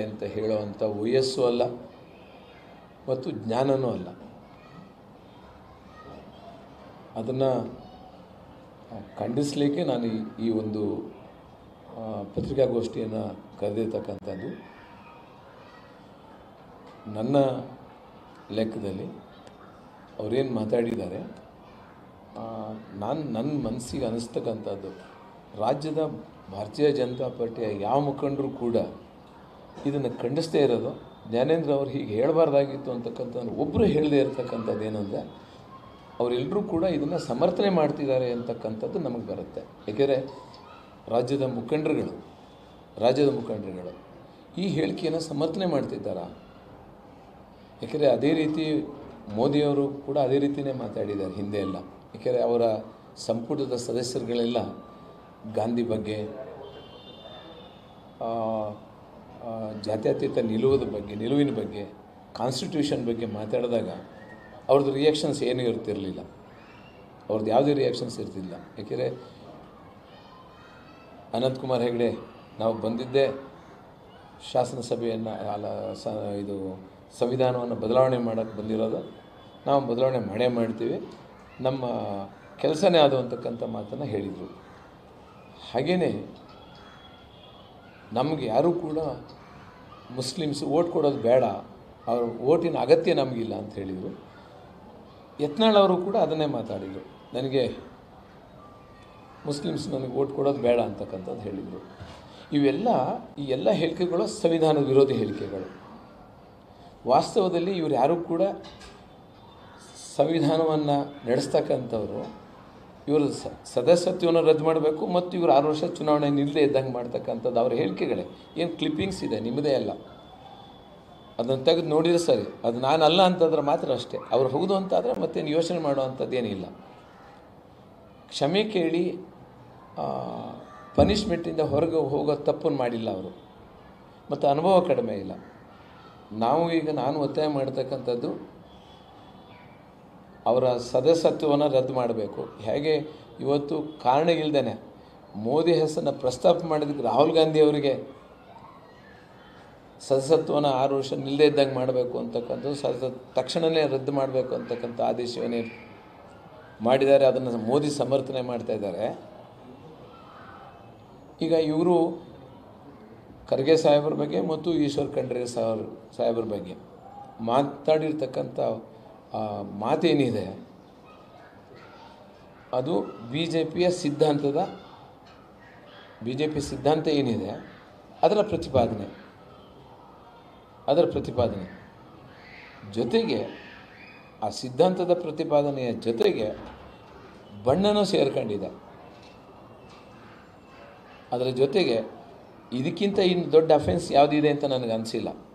ಅಂತ ಹೇಳುವಂಥ ವಯಸ್ಸು ಅಲ್ಲ ಮತ್ತು ಜ್ಞಾನನೂ ಅಲ್ಲ ಅದನ್ನು ಖಂಡಿಸಲಿಕ್ಕೆ ನಾನು ಈ ಈ ಒಂದು ಆ, ಪತ್ರಿಕಾಗೋಷ್ಠಿಯನ್ನು ಕರೆದಿರ್ತಕ್ಕಂಥದ್ದು ನನ್ನ ಲೆಕ್ಕದಲ್ಲಿ ಅವರೇನು ಮಾತಾಡಿದ್ದಾರೆ ನಾನು ನನ್ನ ಮನಸ್ಸಿಗೆ ಅನಿಸ್ತಕ್ಕಂಥದ್ದು ರಾಜ್ಯದ ಭಾರತೀಯ ಜನತಾ ಪಾರ್ಟಿಯ ಯಾವ ಮುಖಂಡರು ಕೂಡ ಇದನ್ನು ಖಂಡಿಸ್ತೇ ಇರೋದು ಜ್ಞಾನೇಂದ್ರ ಅವ್ರು ಹೀಗೆ ಹೇಳಬಾರ್ದಾಗಿತ್ತು ಅಂತಕ್ಕಂಥ ಒಬ್ಬರು ಹೇಳದೇ ಇರತಕ್ಕಂಥದ್ದು ಏನಂದರೆ ಅವರೆಲ್ಲರೂ ಕೂಡ ಇದನ್ನು ಸಮರ್ಥನೆ ಮಾಡ್ತಿದ್ದಾರೆ ಅಂತಕ್ಕಂಥದ್ದು ನಮಗೆ ಬರುತ್ತೆ ಏಕೆಂದರೆ ರಾಜ್ಯದ ಮುಖಂಡರುಗಳು ರಾಜ್ಯದ ಮುಖಂಡರುಗಳು ಈ ಹೇಳಿಕೆಯನ್ನು ಸಮರ್ಥನೆ ಮಾಡ್ತಿದ್ದಾರಾ ಯಾಕೆಂದರೆ ಅದೇ ರೀತಿ ಮೋದಿಯವರು ಕೂಡ ಅದೇ ರೀತಿಯೇ ಮಾತಾಡಿದ್ದಾರೆ ಹಿಂದೆ ಎಲ್ಲ ಯಾಕೆಂದರೆ ಅವರ ಸಂಪುಟದ ಸದಸ್ಯರುಗಳೆಲ್ಲ ಗಾಂಧಿ ಬಗ್ಗೆ ಆ, ಆ, ಜಾತ್ಯತೀತ ನಿಲುವದ ಬಗ್ಗೆ ನಿಲುವಿನ ಬಗ್ಗೆ ಕಾನ್ಸ್ಟಿಟ್ಯೂಷನ್ ಬಗ್ಗೆ ಮಾತಾಡಿದಾಗ ಅವ್ರದ್ದು ರಿಯಾಕ್ಷನ್ಸ್ ಏನೂ ಇರ್ತಿರಲಿಲ್ಲ ಅವ್ರದ್ದು ಯಾವುದೇ ರಿಯಾಕ್ಷನ್ಸ್ ಇರ್ತಿಲ್ಲ ಯಾಕೆಂದರೆ ಅನಂತಕುಮಾರ್ ಹೆಗಡೆ ನಾವು ಬಂದಿದ್ದೇ ಶಾಸನಸಭೆಯನ್ನು ಅಲ್ಲ ಸ ಇದು ಸಂವಿಧಾನವನ್ನು ಬದಲಾವಣೆ ಮಾಡೋಕ್ಕೆ ಬಂದಿರೋದು ನಾವು ಬದಲಾವಣೆ ಮಾಡೇ ಮಾಡ್ತೀವಿ ನಮ್ಮ ಕೆಲಸನೇ ಅದು ಅಂತಕ್ಕಂಥ ಮಾತನ್ನು ಹೇಳಿದರು ಹಾಗೆಯೇ ನಮಗೆ ಯಾರೂ ಕೂಡ ಮುಸ್ಲಿಮ್ಸ್ ಓಟ್ ಕೊಡೋದು ಬೇಡ ಅವ್ರ ಓಟಿನ ಅಗತ್ಯ ನಮಗಿಲ್ಲ ಅಂತ ಹೇಳಿದರು ಯತ್ನಾಳ್ ಅವರು ಕೂಡ ಅದನ್ನೇ ಮಾತಾಡಿದರು ನನಗೆ ಮುಸ್ಲಿಮ್ಸ್ ನನಗೆ ಓಟ್ ಕೊಡೋದು ಬೇಡ ಅಂತಕ್ಕಂಥದ್ದು ಹೇಳಿದರು ಇವೆಲ್ಲ ಈ ಎಲ್ಲ ಹೇಳಿಕೆಗಳು ಸಂವಿಧಾನ ವಿರೋಧಿ ಹೇಳಿಕೆಗಳು ವಾಸ್ತವದಲ್ಲಿ ಇವರು ಯಾರೂ ಕೂಡ ಸಂವಿಧಾನವನ್ನು ನಡೆಸ್ತಕ್ಕಂಥವ್ರು ಇವರು ಸ ಸದಸ್ಯತ್ವವನ್ನು ರದ್ದು ಮಾಡಬೇಕು ಮತ್ತು ಇವರು ಆರು ವರ್ಷ ಚುನಾವಣೆ ನಿಲ್ಲದೆ ಇದ್ದಂಗೆ ಮಾಡ್ತಕ್ಕಂಥದ್ದು ಅವ್ರ ಹೇಳಿಕೆಗಳೇ ಏನು ಕ್ಲಿಪ್ಪಿಂಗ್ಸ್ ಇದೆ ನಿಮ್ಮದೇ ಅಲ್ಲ ಅದನ್ನು ತೆಗೆದು ನೋಡಿದ್ರೆ ಸರಿ ಅದು ನಾನು ಅಲ್ಲ ಅಂತಂದ್ರೆ ಮಾತ್ರ ಅಷ್ಟೇ ಅವ್ರು ಹೌದು ಅಂತಾದರೆ ಮತ್ತೇನು ಯೋಚನೆ ಮಾಡುವಂಥದ್ದೇನಿಲ್ಲ ಕ್ಷಮೆ ಕೇಳಿ ಪನಿಷ್ಮೆಂಟಿಂದ ಹೊರಗೆ ಹೋಗೋ ತಪ್ಪನ್ನು ಮಾಡಿಲ್ಲ ಅವರು ಮತ್ತು ಅನುಭವ ಕಡಿಮೆ ಇಲ್ಲ ನಾವು ಈಗ ನಾನು ಒತ್ತಾಯ ಮಾಡ್ತಕ್ಕಂಥದ್ದು ಅವರ ಸದಸ್ಯತ್ವವನ್ನು ರದ್ದು ಮಾಡಬೇಕು ಹೇಗೆ ಇವತ್ತು ಕಾರಣ ಇಲ್ದೇ ಮೋದಿ ಹೆಸರನ್ನ ಪ್ರಸ್ತಾಪ ಮಾಡಿದ್ದಕ್ಕೆ ರಾಹುಲ್ ಗಾಂಧಿ ಅವರಿಗೆ ಸದಸ್ಯತ್ವನ ಆರು ವರ್ಷ ನಿಲ್ಲದೇ ಇದ್ದಂಗೆ ಮಾಡಬೇಕು ಅಂತಕ್ಕಂಥದ್ದು ಸದಸ್ಯ ತಕ್ಷಣವೇ ರದ್ದು ಮಾಡಬೇಕು ಅಂತಕ್ಕಂಥ ಆದೇಶವನ್ನೇ ಮಾಡಿದ್ದಾರೆ ಅದನ್ನು ಮೋದಿ ಸಮರ್ಥನೆ ಮಾಡ್ತಾ ಇದ್ದಾರೆ ಈಗ ಇವರು ಖರ್ಗೆ ಸಾಹೇಬ್ರ ಬಗ್ಗೆ ಮತ್ತು ಈಶ್ವರ್ ಖಂಡ್ರೆ ಸಾಹೇಬ್ರ ಸಾಹೇಬ್ರ ಬಗ್ಗೆ ಮಾತಾಡಿರ್ತಕ್ಕಂಥ ಆ, ಮಾತೇನಿದೆ ಅದು ಬಿ ಜೆ ಪಿಯ ಸಿದ್ಧಾಂತದ ಬಿ ಜೆ ಪಿ ಸಿದ್ಧಾಂತ ಏನಿದೆ ಅದರ ಪ್ರತಿಪಾದನೆ ಅದರ ಪ್ರತಿಪಾದನೆ ಜೊತೆಗೆ ಆ ಸಿದ್ಧಾಂತದ ಪ್ರತಿಪಾದನೆಯ ಜೊತೆಗೆ ಬಣ್ಣನೂ ಸೇರ್ಕೊಂಡಿದೆ ಅದರ ಜೊತೆಗೆ ಇದಕ್ಕಿಂತ ಇನ್ನು ದೊಡ್ಡ ಅಫೆನ್ಸ್ ಯಾವುದಿದೆ ಅಂತ ನನಗೆ ಅನಿಸಿಲ್ಲ